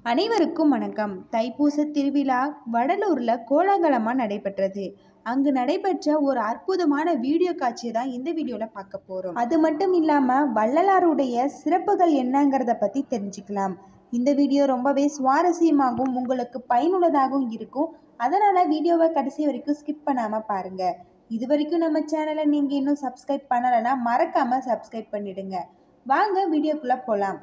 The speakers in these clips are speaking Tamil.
அனைவருக்கும் வணக்கம் தைப்பூச திருவிழா வடலூரில் கோலாகலமாக நடைபெற்றது அங்கு நடைபெற்ற ஒரு அற்புதமான வீடியோ காட்சியை தான் இந்த வீடியோவில் பார்க்க போகிறோம் அது மட்டும் இல்லாமல் வள்ளலாருடைய சிறப்புகள் என்னங்கிறத பற்றி தெரிஞ்சுக்கலாம் இந்த வீடியோ ரொம்பவே சுவாரஸ்யமாகவும் உங்களுக்கு பயனுள்ளதாகவும் இருக்கும் அதனால் வீடியோவை கடைசி வரைக்கும் ஸ்கிப் பண்ணாமல் பாருங்கள் இது வரைக்கும் நம்ம சேனலை நீங்கள் இன்னும் சப்ஸ்கிரைப் பண்ணலைன்னா மறக்காமல் சப்ஸ்கிரைப் பண்ணிடுங்க வாங்க வீடியோக்குள்ளே போகலாம்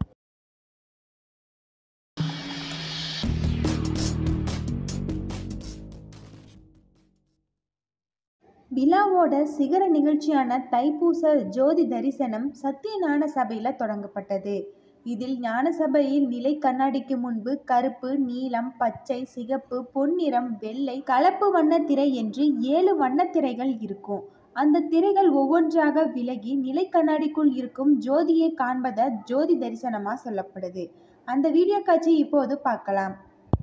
விழாவோட சிகர நிகழ்ச்சியான தைப்பூச ஜோதி தரிசனம் சத்தியஞான சபையில் தொடங்கப்பட்டது இதில் ஞான சபையில் நிலை கண்ணாடிக்கு முன்பு கருப்பு நீலம் பச்சை சிகப்பு பொன்னிறம் வெள்ளை கலப்பு வண்ண திரை என்று ஏழு வண்ணத்திரைகள் இருக்கும் அந்த திரைகள் ஒவ்வொன்றாக விலகி நிலை கண்ணாடிக்குள் இருக்கும் ஜோதியை காண்பத ஜோதி தரிசனமா சொல்லப்படுது அந்த வீடியோ காட்சி இப்போது பார்க்கலாம்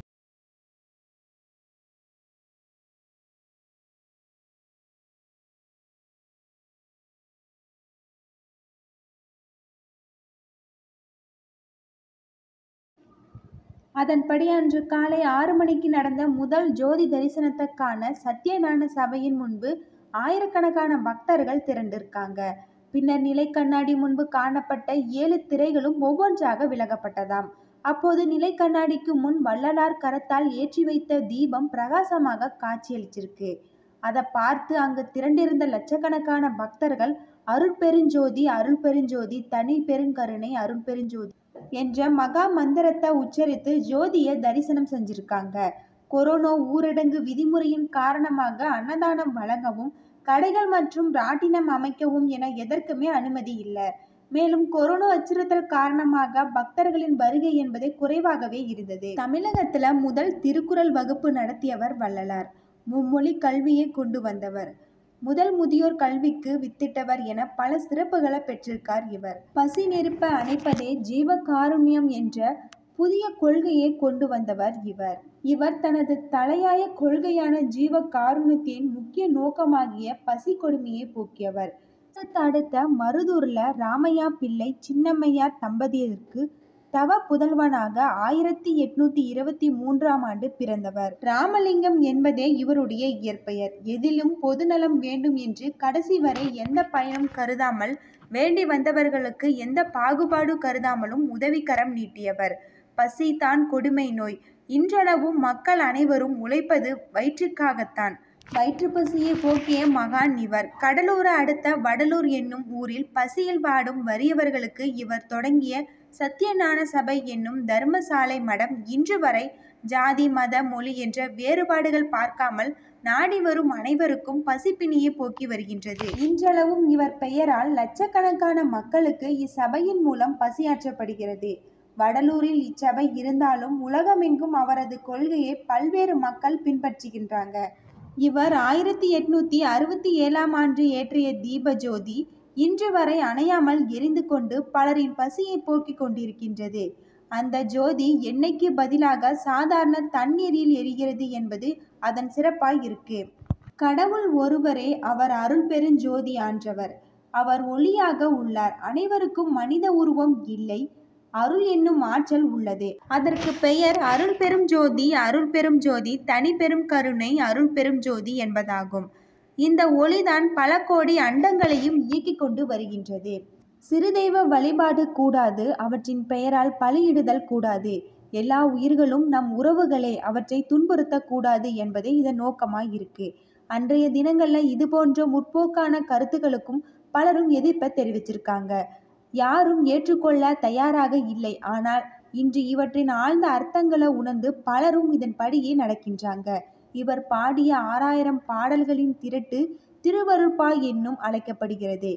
அதன்படி அன்று காலை ஆறு மணிக்கு நடந்த முதல் ஜோதி தரிசனத்தை காண சத்யநாராயண சபையின் முன்பு ஆயிரக்கணக்கான பக்தர்கள் திரண்டிருக்காங்க பின்னர் நிலை கண்ணாடி முன்பு காணப்பட்ட ஏழு திரைகளும் ஒவ்வொன்றாக விலகப்பட்டதாம் அப்போது நிலை கண்ணாடிக்கு முன் வள்ளலார் கரத்தால் ஏற்றி வைத்த தீபம் பிரகாசமாக காட்சியளிச்சிருக்கு அதை பார்த்து அங்கு திரண்டிருந்த லட்சக்கணக்கான பக்தர்கள் அருட்பெருஞ்சோதி அருள்பெருஞ்சோதி தனி பெருங்கருணை அருள்பெருஞ்சோதி என்ற மகா மந்திரத்தை உச்சரித்து ஜோதியை தரிசனம் செஞ்சிருக்காங்க கொரோனா ஊரடங்கு விதிமுறையின் காரணமாக அன்னதானம் வழங்கவும் கடைகள் மற்றும் ராட்டினம் அமைக்கவும் என எதற்குமே அனுமதி இல்லை மேலும் கொரோனா அச்சுறுத்தல் காரணமாக பக்தர்களின் வருகை என்பது குறைவாகவே இருந்தது தமிழகத்துல முதல் திருக்குறள் வகுப்பு நடத்தியவர் வள்ளலார் மும்மொழி கல்வியை கொண்டு வந்தவர் முதல் முதியோர் கல்விக்கு வித்திட்டவர் என பல சிறப்புகளை பெற்றிருக்கார் இவர் பசி நெருப்ப அணைப்பதே ஜீவ காருண்யம் என்ற புதிய கொள்கையை கொண்டு வந்தவர் இவர் இவர் தனது தலையாய கொள்கையான ஜீவ காருண்யத்தின் முக்கிய நோக்கமாகிய பசி கொடுமையை போக்கியவர் அடுத்த மருதூர்ல ராமையா பிள்ளை சின்னம்மையா தம்பதியருக்கு தவ புதல்வனாக ஆயிரத்தி எட்நூத்தி இருபத்தி மூன்றாம் ஆண்டு பிறந்தவர் ராமலிங்கம் என்பதே இவருடைய இயற்பெயர் எதிலும் பொதுநலம் வேண்டும் என்று கடைசி வரை எந்த பயனும் கருதாமல் வேண்டி வந்தவர்களுக்கு எந்த பாகுபாடு கருதாமலும் உதவிக்கரம் நீட்டியவர் பசி தான் கொடுமை நோய் இன்றளவும் மக்கள் அனைவரும் உழைப்பது வயிற்றுக்காகத்தான் வயிற்றுப்பசியை போக்கிய மகான் இவர் கடலூரை அடுத்த வடலூர் என்னும் ஊரில் பசியில் வாடும் வறியவர்களுக்கு இவர் தொடங்கிய சத்தியஞான சபை என்னும் தர்மசாலை மடம் இன்று வரை ஜாதி மத மொழி என்ற வேறுபாடுகள் பார்க்காமல் நாடி வரும் அனைவருக்கும் பசிப்பினியை போக்கி வருகின்றது இன்றளவும் இவர் பெயரால் லட்சக்கணக்கான மக்களுக்கு இச்சபையின் மூலம் பசியாற்றப்படுகிறது வடலூரில் இச்சபை இருந்தாலும் உலகமெங்கும் அவரது கொள்கையை பல்வேறு மக்கள் பின்பற்றுகின்றாங்க இவர் ஆயிரத்தி எட்நூத்தி அறுபத்தி ஏழாம் ஆண்டு ஏற்றிய தீப ஜோதி இன்று வரை அணையாமல் எரிந்து கொண்டு பலரின் பசியை போக்கிக் கொண்டிருக்கின்றது அந்த ஜோதி எண்ணெய்க்கு பதிலாக சாதாரண தண்ணீரில் எரிகிறது என்பது அதன் சிறப்பாய் இருக்கு கடவுள் ஒருவரே அவர் அருள் பெருஞ்சோதி ஆன்றவர் அவர் ஒளியாக உள்ளார் அனைவருக்கும் மனித உருவம் இல்லை அருள் என்னும் ஆற்றல் உள்ளது அதற்கு பெயர் அருள் பெரும் ஜோதி அருள் பெரும் ஜோதி தனி பெரும் கருணை அருள் பெரும் ஜோதி என்பதாகும் இந்த ஒளிதான் பல கோடி அண்டங்களையும் இயக்கிக் கொண்டு வருகின்றது சிறுதெய்வ வழிபாடு கூடாது அவற்றின் பெயரால் பலியிடுதல் கூடாது எல்லா உயிர்களும் நம் உறவுகளே அவற்றை துன்புறுத்தக்கூடாது என்பதே இதன் நோக்கமாய் இருக்கு அன்றைய தினங்கள்ல இது போன்ற முற்போக்கான கருத்துக்களுக்கும் பலரும் எதிர்ப்பை தெரிவிச்சிருக்காங்க யாரும் ஏற்றுக்கொள்ள தயாராக இல்லை ஆனால் இன்று இவற்றின் ஆழ்ந்த அர்த்தங்களை உணர்ந்து பலரும் இதன்படியே நடக்கின்றாங்க இவர் பாடிய ஆறாயிரம் பாடல்களின் திரட்டு திருவருட்பா என்னும் அழைக்கப்படுகிறது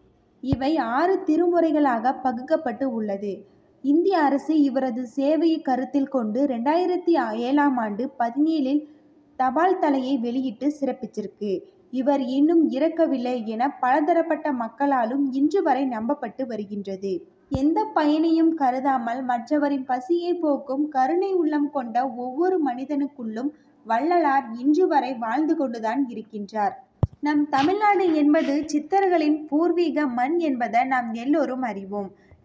இவை ஆறு திருமுறைகளாக பகுக்கப்பட்டு உள்ளது இந்திய அரசு இவரது சேவையை கருத்தில் கொண்டு ரெண்டாயிரத்தி ஏழாம் ஆண்டு பதினேழில் தபால் தலையை வெளியிட்டு சிறப்பிச்சிருக்கு இவர் இன்னும் இறக்கவில்லை என பலதரப்பட்ட மக்களாலும் இன்று வரை நம்பப்பட்டு வருகின்றது எந்த பயனையும் கருதாமல் மற்றவரின் பசியை போக்கும் கருணை உள்ளம் கொண்ட ஒவ்வொரு மனிதனுக்குள்ளும் வள்ளலார் இன்று வரை வாழ்ந்து கொண்டுதான் இருக்கின்றார் நம் தமிழ்நாடு என்பது சித்தர்களின் பூர்வீக மண் என்பதை நாம் எல்லோரும் அறிவோம்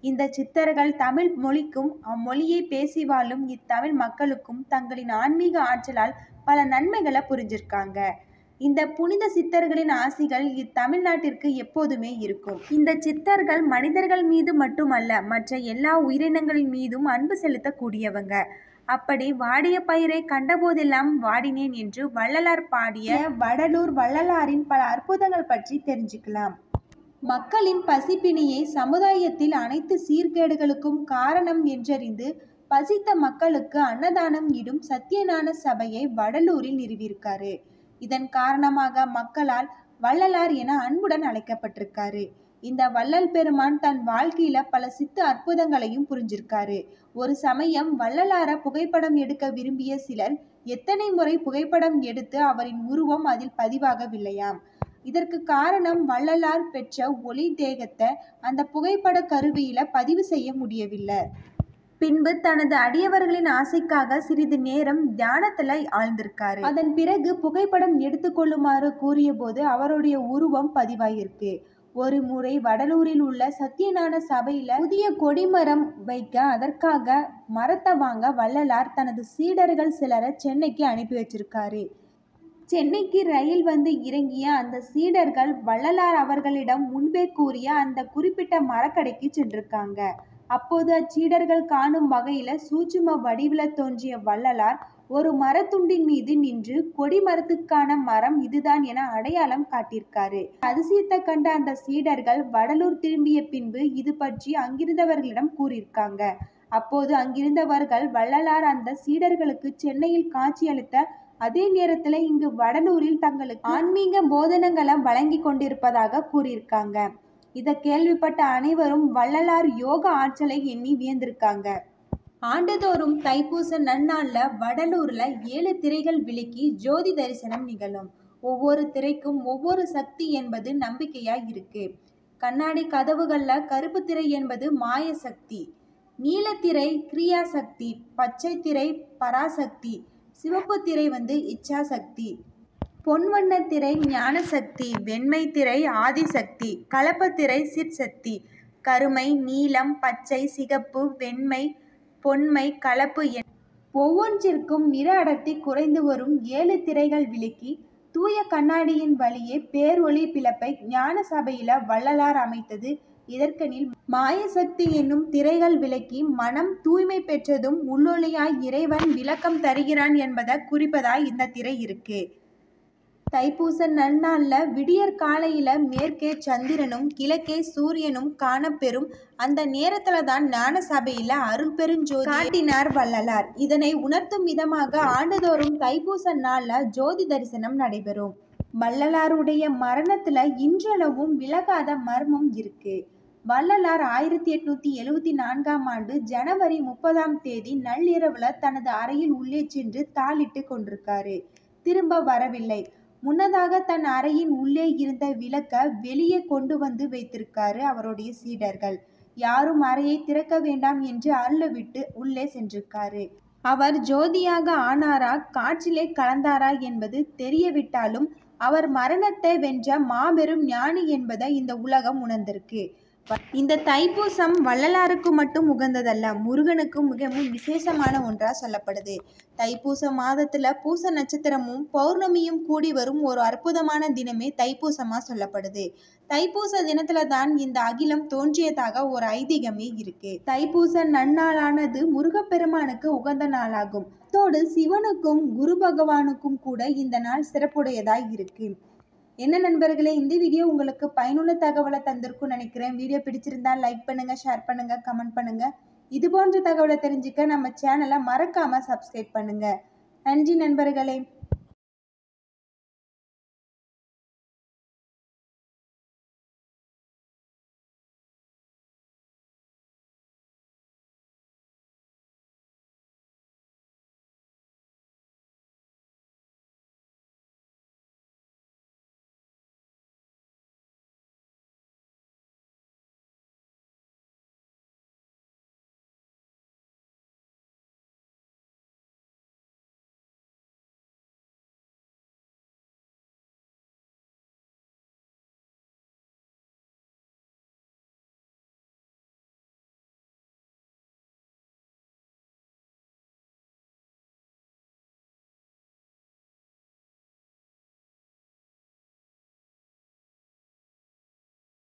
இந்த சித்தர்கள் தமிழ் மொழிக்கும் அம்மொழியை பேசி வாழும் இத்தமிழ் மக்களுக்கும் தங்களின் ஆன்மீக ஆற்றலால் பல நன்மைகளை புரிஞ்சிருக்காங்க இந்த புனித சித்தர்களின் ஆசிகள் இத்தமிழ்நாட்டிற்கு எப்போதுமே இருக்கும் இந்த சித்தர்கள் மனிதர்கள் மீது மட்டுமல்ல மற்ற எல்லா உயிரினங்களின் மீதும் அன்பு செலுத்தக்கூடியவங்க அப்படி வாடிய பயிரை கண்டபோதெல்லாம் வாடினேன் என்று வள்ளலார் பாடிய வடலூர் வள்ளலாரின் பல அற்புதங்கள் பற்றி தெரிஞ்சுக்கலாம் மக்களின் பசிப்பிணியை சமுதாயத்தில் அனைத்து சீர்கேடுகளுக்கும் காரணம் என்றறிந்து பசித்த மக்களுக்கு அன்னதானம் இடும் சத்தியஞான சபையை வடலூரில் நிறுவியிருக்காரு இதன் காரணமாக மக்களால் வள்ளலார் என அன்புடன் அழைக்கப்பட்டிருக்காரு இந்த வள்ளல் பெருமான் தன் வாழ்க்கையில பல சித்து அற்புதங்களையும் புரிஞ்சிருக்காரு ஒரு சமயம் வள்ளலார புகைப்படம் எடுக்க விரும்பிய சிலர் எத்தனை முறை புகைப்படம் எடுத்து அவரின் உருவம் அதில் பதிவாகவில்லையாம் இதற்கு காரணம் வள்ளலார் பெற்ற ஒளி தேகத்தை அந்த புகைப்பட கருவியில பதிவு செய்ய முடியவில்லை பின்பு தனது அடியவர்களின் ஆசைக்காக சிறிது நேரம் தியானத்துல ஆழ்ந்திருக்காரு அதன் பிறகு புகைப்படம் எடுத்துக்கொள்ளுமாறு கூறிய போது அவருடைய உருவம் பதிவாயிருக்கு ஒரு முறை வடலூரில் உள்ள சத்தியஞான சபையில புதிய கொடிமரம் வைக்க அதற்காக மரத்தை வாங்க வள்ளலார் தனது சீடர்கள் சிலரை சென்னைக்கு அனுப்பி வச்சிருக்காரு சென்னைக்கு ரயில் வந்து இறங்கிய அந்த சீடர்கள் வள்ளலார் அவர்களிடம் முன்பே கூறிய அந்த குறிப்பிட்ட மரக்கடைக்கு சென்றிருக்காங்க அப்போது அச்சீடர்கள் காணும் வகையில சூட்சும வடிவில தோன்றிய வள்ளலார் ஒரு மரத்துண்டின் மீது நின்று கொடி மரத்துக்கான மரம் இதுதான் என அடையாளம் காட்டியிருக்காரு அதிசயத்தை கண்ட அந்த சீடர்கள் வடலூர் திரும்பிய பின்பு இது பற்றி அங்கிருந்தவர்களிடம் கூறியிருக்காங்க அப்போது அங்கிருந்தவர்கள் வள்ளலார் அந்த சீடர்களுக்கு சென்னையில் காட்சியளித்த அதே நேரத்துல இங்கு வடலூரில் தங்களுக்கு ஆன்மீக போதனங்களை வழங்கி கொண்டிருப்பதாக கூறியிருக்காங்க இதை கேள்விப்பட்ட அனைவரும் வள்ளலார் யோக ஆற்றலை எண்ணி வியந்திருக்காங்க ஆண்டுதோறும் தைப்பூச நன்னாள்ல வடலூர்ல ஏழு திரைகள் விலக்கி ஜோதி தரிசனம் நிகழும் ஒவ்வொரு திரைக்கும் ஒவ்வொரு சக்தி என்பது நம்பிக்கையா இருக்கு கண்ணாடி கதவுகள்ல கருப்பு திரை என்பது மாய சக்தி நீலத்திரை கிரியா சக்தி பச்சை திரை பராசக்தி சிவப்பு திரை வந்து இச்சா சக்தி பொன்வண்ண திரை ஞான சக்தி வெண்மை திரை ஆதிசக்தி கலப்பத்திரை சிற்சக்தி கருமை நீலம் பச்சை சிகப்பு வெண்மை பொன்மை கலப்பு என ஒவ்வொன்றிற்கும் நிற அடர்த்தி குறைந்து வரும் ஏழு திரைகள் விலக்கி தூய கண்ணாடியின் வழியே பேரொளி பிளப்பை ஞான சபையில வள்ளலார் அமைத்தது இதற்கெனில் மாயசக்தி என்னும் திரைகள் விலக்கி மனம் தூய்மை பெற்றதும் உள்ளொளியாய் இறைவன் விளக்கம் தருகிறான் என்பதை குறிப்பதாய் இந்த திரை இருக்கு தைப்பூச நன்னாள்ல விடியற் காலையில மேற்கே சந்திரனும் கிழக்கே சூரியனும் காணப்பெறும் அந்த நேரத்துல தான் ஞான சபையில அருள் பெருஞ்சோதி காட்டினார் வள்ளலார் இதனை உணர்த்தும் விதமாக ஆண்டுதோறும் தைப்பூச நாள்ல ஜோதி தரிசனம் நடைபெறும் வள்ளலாருடைய மரணத்துல இன்றளவும் விலகாத மர்மம் இருக்கு வள்ளலார் ஆயிரத்தி எட்நூத்தி எழுவத்தி நான்காம் ஆண்டு ஜனவரி முப்பதாம் தேதி நள்ளிரவுல தனது அறையில் உள்ளே சென்று தாளிட்டு கொண்டிருக்காரு திரும்ப வரவில்லை முன்னதாக தன் அறையின் உள்ளே இருந்த விளக்க வெளியே கொண்டு வந்து வைத்திருக்காரு அவருடைய சீடர்கள் யாரும் அறையை திறக்க வேண்டாம் என்று அருளவிட்டு உள்ளே சென்றிருக்காரு அவர் ஜோதியாக ஆனாரா காற்றிலே கலந்தாரா என்பது தெரியவிட்டாலும் அவர் மரணத்தை வென்ற மாபெரும் ஞானி என்பதை இந்த உலகம் உணர்ந்திருக்கு இந்த தைப்பூசம் வள்ளலாருக்கு மட்டும் உகந்ததல்ல முருகனுக்கும் மிகவும் விசேஷமான ஒன்றா சொல்லப்படுது தைப்பூச மாதத்துல பூச நட்சத்திரமும் பௌர்ணமியும் கூடி வரும் ஒரு அற்புதமான தினமே தைப்பூசமா சொல்லப்படுது தைப்பூச தினத்துல தான் இந்த அகிலம் தோன்றியதாக ஒரு ஐதீகமே இருக்கு தைப்பூச நன்னாளானது முருகப்பெருமானுக்கு உகந்த நாளாகும் அத்தோடு சிவனுக்கும் குரு பகவானுக்கும் கூட இந்த நாள் சிறப்புடையதாய் இருக்கு என்ன நண்பர்களே இந்த வீடியோ உங்களுக்கு பயனுள்ள தகவலை தந்திருக்கும் நினைக்கிறேன் வீடியோ பிடிச்சிருந்தா லைக் பண்ணுங்க ஷேர் பண்ணுங்க கமெண்ட் பண்ணுங்க இது போன்ற தகவலை தெரிஞ்சுக்க நம்ம சேனலை மறக்காம சப்ஸ்கிரைப் பண்ணுங்க நன்றி நண்பர்களே